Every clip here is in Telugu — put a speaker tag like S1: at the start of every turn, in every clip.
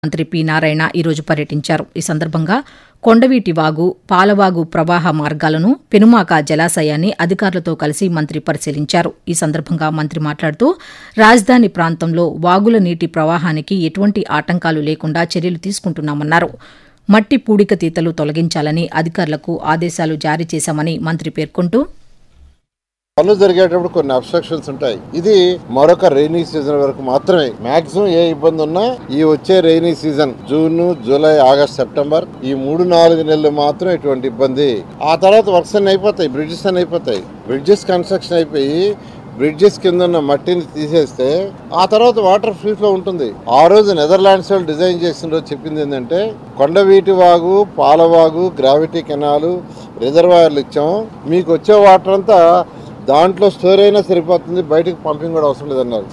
S1: మంత్రి పి నారాయణ ఈరోజు పర్యటించారు ఈ సందర్భంగా కొండవీటి వాగు పాలవాగు ప్రవాహ మార్గాలను పెనుమాక జలాశయాన్ని అధికారులతో కలిసి మంత్రి పరిశీలించారు ఈ సందర్భంగా మంత్రి మాట్లాడుతూ రాజధాని ప్రాంతంలో వాగుల నీటి ప్రవాహానికి ఎటువంటి ఆటంకాలు లేకుండా చర్యలు తీసుకుంటున్నామన్నారు మట్టి పూడిక తీతలు తొలగించాలని అధికారులకు ఆదేశాలు జారీ చేశామని మంత్రి పేర్కొంటూ
S2: పనులు జరిగేటప్పుడు కొన్ని అబ్స్ట్రక్షన్స్ ఉంటాయి ఇది మరొక రైనీ సీజన్ వరకు మాత్రమే మాక్సిమం ఏ ఇబ్బంది ఉన్నా ఈ వచ్చే rainy season June July August September ఈ మూడు నాలుగు నెలలు మాత్రం ఎటువంటి ఇబ్బంది ఆ తర్వాత వర్క్స్ అన్ని అయిపోతాయి బ్రిడ్జెస్ అన్ని అయిపోతాయి బ్రిడ్జెస్ కన్స్ట్రక్షన్ అయిపోయి బ్రిడ్జెస్ కింద ఉన్న మట్టిని తీసేస్తే ఆ తర్వాత వాటర్ ఫ్రీ ఫ్లో ఉంటుంది ఆ రోజు నెదర్లాండ్స్ వాళ్ళు డిజైన్ చేసిన రోజు చెప్పింది ఏంటంటే కొండవీటి వాగు పాలవాగు గ్రావిటీ కెనాలు రిజర్వాయర్లు ఇచ్చాం మీకు వచ్చే వాటర్ అంతా దాంట్లో స్టోర్ అయినా సరిపోతుంది బయటకు పంపింగ్ కూడా అవసరం లేదన్నారు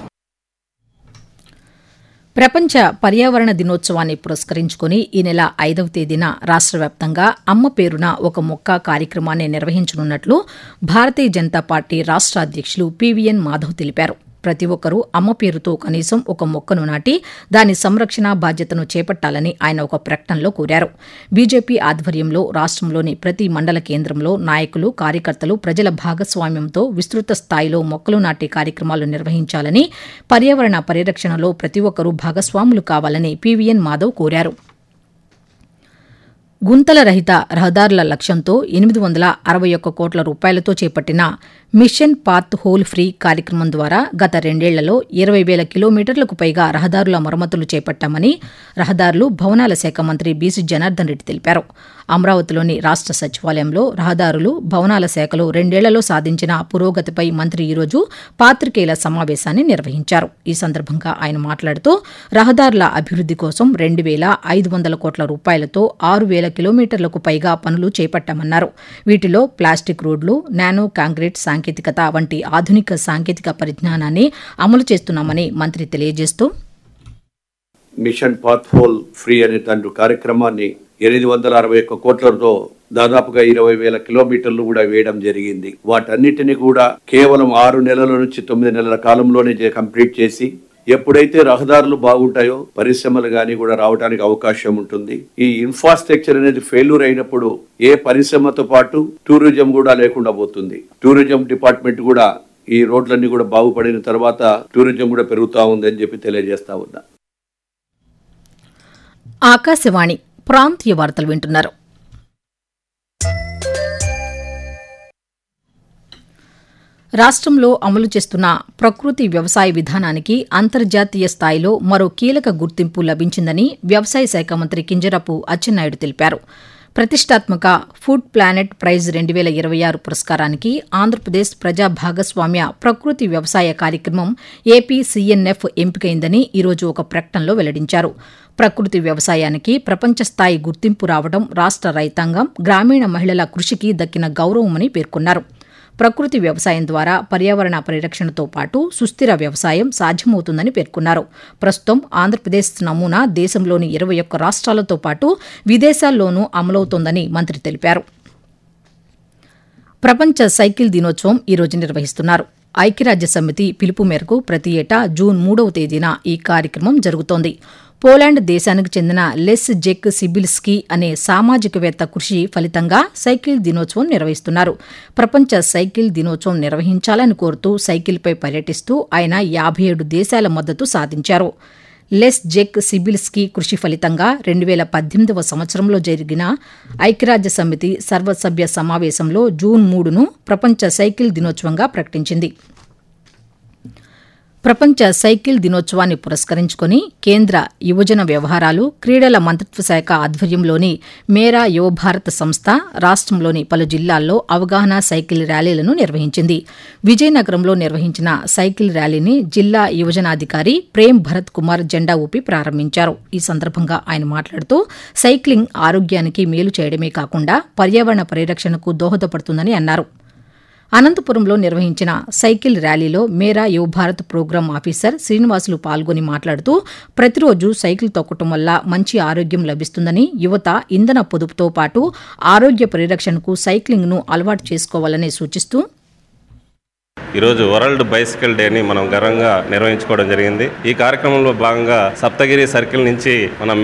S1: ప్రపంచ పర్యావరణ దినోత్సవాన్ని పురస్కరించుకుని ఈ నెల ఐదవ తేదీన రాష్ట్ర వ్యాప్తంగా అమ్మ పేరున ఒక మొక్క కార్యక్రమాన్ని నిర్వహించనున్నట్లు భారతీయ జనతా పార్టీ రాష్ట్ర అధ్యక్షులు పీవీఎన్ మాధవ్ తెలిపారు ప్రతి ఒక్కరూ అమ్మ పేరుతో కనీసం ఒక మొక్కను నాటి దాని సంరక్షణ బాధ్యతను చేపట్టాలని ఆయన ఒక ప్రకటనలో కోరారు బీజేపీ ఆధ్వర్యంలో రాష్ట్రంలోని ప్రతి మండల కేంద్రంలో నాయకులు కార్యకర్తలు ప్రజల భాగస్వామ్యంతో విస్తృత స్థాయిలో మొక్కలు నాటే కార్యక్రమాలు నిర్వహించాలని పర్యావరణ పరిరక్షణలో ప్రతి ఒక్కరూ భాగస్వాములు కావాలని పీవీఎన్ మాధవ్ కోరారు గుంతల రహిత రహదారుల లక్ష్యంతో ఎనిమిది వందల అరవై ఒక్క కోట్ల రూపాయలతో చేపట్టిన మిషన్ పాత్ హోల్ ఫ్రీ కార్యక్రమం ద్వారా గత రెండేళ్లలో ఇరవై వేల కిలోమీటర్లకు పైగా రహదారుల మరమ్మతులు చేపట్టామని రహదారులు భవనాల శాఖ మంత్రి బీసీ జనార్దన్ రెడ్డి తెలిపారు అమరావతిలోని రాష్ట్ర సచివాలయంలో రహదారులు భవనాల శాఖలో రెండేళ్లలో సాధించిన పురోగతిపై మంత్రి ఈరోజు పాత్రికేయుల సమావేశాన్ని నిర్వహించారు ఈ సందర్భంగా ఆయన మాట్లాడుతూ రహదారుల అభివృద్ది కోసం రెండు వేల ఐదు వందల కోట్ల రూపాయలతో ఆరు వేల కిలోమీటర్లకు పైగా పనులు చేపట్టామన్నారు వీటిలో ప్లాస్టిక్ రోడ్లు నానో కాంక్రీట్ సాంకేతికత వంటి ఆధునిక సాంకేతిక పరిజ్ఞానాన్ని అమలు చేస్తున్నామని మంత్రి తెలియజేస్తూ
S3: మిషన్ పాత్ హోల్ ఫ్రీ అనే తండ్రి కార్యక్రమాన్ని ఎనిమిది వందల అరవై ఒక్క కోట్లతో దాదాపుగా ఇరవై వేల కిలోమీటర్లు కూడా వేయడం జరిగింది వాటన్నిటిని కూడా కేవలం ఆరు నెలల నుంచి తొమ్మిది నెలల కాలంలోనే చే- కంప్లీట్ చేసి ఎప్పుడైతే రహదారులు బాగుంటాయో పరిశ్రమలు కానీ కూడా రావడానికి అవకాశం ఉంటుంది ఈ ఇన్ఫ్రాస్ట్రక్చర్ అనేది ఫెయిల్యూర్ అయినప్పుడు ఏ పరిశ్రమతో పాటు టూరిజం కూడా లేకుండా పోతుంది టూరిజం డిపార్ట్మెంట్ కూడా ఈ రోడ్లన్నీ కూడా బాగుపడిన తర్వాత టూరిజం కూడా పెరుగుతా ఉంది అని చెప్పి తెలియజేస్తా ఉన్నా
S1: ఆకాశవాణి ప్రాంతీయ వార్తలు వింటున్నారు రాష్ట్రంలో అమలు చేస్తున్న ప్రకృతి వ్యవసాయ విధానానికి అంతర్జాతీయ స్థాయిలో మరో కీలక గుర్తింపు లభించిందని వ్యవసాయ శాఖ మంత్రి కింజరపు అచ్చెన్నాయుడు తెలిపారు ప్రతిష్టాత్మక ఫుడ్ ప్లానెట్ ప్రైజ్ రెండు వేల ఇరవై ఆరు పురస్కారానికి ఆంధ్రప్రదేశ్ ప్రజా భాగస్వామ్య ప్రకృతి వ్యవసాయ కార్యక్రమం ఏపీ సీఎన్ఎఫ్ ఎంపికైందని ఈరోజు ఒక ప్రకటనలో వెల్లడించారు ప్రకృతి వ్యవసాయానికి ప్రపంచ స్థాయి గుర్తింపు రావడం రాష్ట్ర రైతాంగం గ్రామీణ మహిళల కృషికి దక్కిన గౌరవమని పేర్కొన్నారు ప్రకృతి వ్యవసాయం ద్వారా పర్యావరణ పరిరక్షణతో పాటు సుస్థిర వ్యవసాయం సాధ్యమవుతుందని పేర్కొన్నారు ప్రస్తుతం ఆంధ్రప్రదేశ్ నమూనా దేశంలోని ఇరవై ఒక్క రాష్ట్రాలతో పాటు విదేశాల్లోనూ అమలవుతోందని మంత్రి తెలిపారు ప్రపంచ సైకిల్ దినోత్సవం ఈరోజు నిర్వహిస్తున్నారు ఐక్యరాజ్య సమితి పిలుపు మేరకు ప్రతి ఏటా జూన్ మూడవ తేదీన ఈ కార్యక్రమం జరుగుతోంది పోలాండ్ దేశానికి చెందిన లెస్ జెక్ సిబిల్స్కీ అనే సామాజికవేత్త కృషి ఫలితంగా సైకిల్ దినోత్సవం నిర్వహిస్తున్నారు ప్రపంచ సైకిల్ దినోత్సవం నిర్వహించాలని కోరుతూ సైకిల్పై పర్యటిస్తూ ఆయన యాభై ఏడు దేశాల మద్దతు సాధించారు లెస్ జెక్ సిబిల్స్కీ కృషి ఫలితంగా రెండు వేల పద్దెనిమిదవ సంవత్సరంలో జరిగిన ఐక్యరాజ్య సమితి సర్వసభ్య సమావేశంలో జూన్ మూడును ప్రపంచ సైకిల్ దినోత్సవంగా ప్రకటించింది ప్రపంచ సైకిల్ దినోత్సవాన్ని పురస్కరించుకుని కేంద్ర యువజన వ్యవహారాలు క్రీడల మంత్రిత్వ శాఖ ఆధ్వర్యంలోని మేరా యువ భారత్ సంస్థ రాష్ట్రంలోని పలు జిల్లాల్లో అవగాహన సైకిల్ ర్యాలీలను నిర్వహించింది విజయనగరంలో నిర్వహించిన సైకిల్ ర్యాలీని జిల్లా యువజనాధికారి ప్రేమ్ భరత్ కుమార్ జెండా ఊపి ప్రారంభించారు ఈ సందర్భంగా ఆయన మాట్లాడుతూ సైక్లింగ్ ఆరోగ్యానికి మేలు చేయడమే కాకుండా పర్యావరణ పరిరక్షణకు దోహదపడుతుందని అన్నారు అనంతపురంలో నిర్వహించిన సైకిల్ ర్యాలీలో మేరా యువ భారత్ ప్రోగ్రాం ఆఫీసర్ శ్రీనివాసులు పాల్గొని మాట్లాడుతూ ప్రతిరోజు సైకిల్ తొక్కటం వల్ల మంచి ఆరోగ్యం లభిస్తుందని యువత ఇంధన పొదుపుతో పాటు ఆరోగ్య పరిరక్షణకు సైక్లింగ్ను అలవాటు చేసుకోవాలని సూచిస్తూ
S4: ఈరోజు వరల్డ్ బైసికల్ డేని మనం ఘనంగా నిర్వహించుకోవడం జరిగింది ఈ కార్యక్రమంలో భాగంగా సప్తగిరి సర్కిల్ నుంచి మనం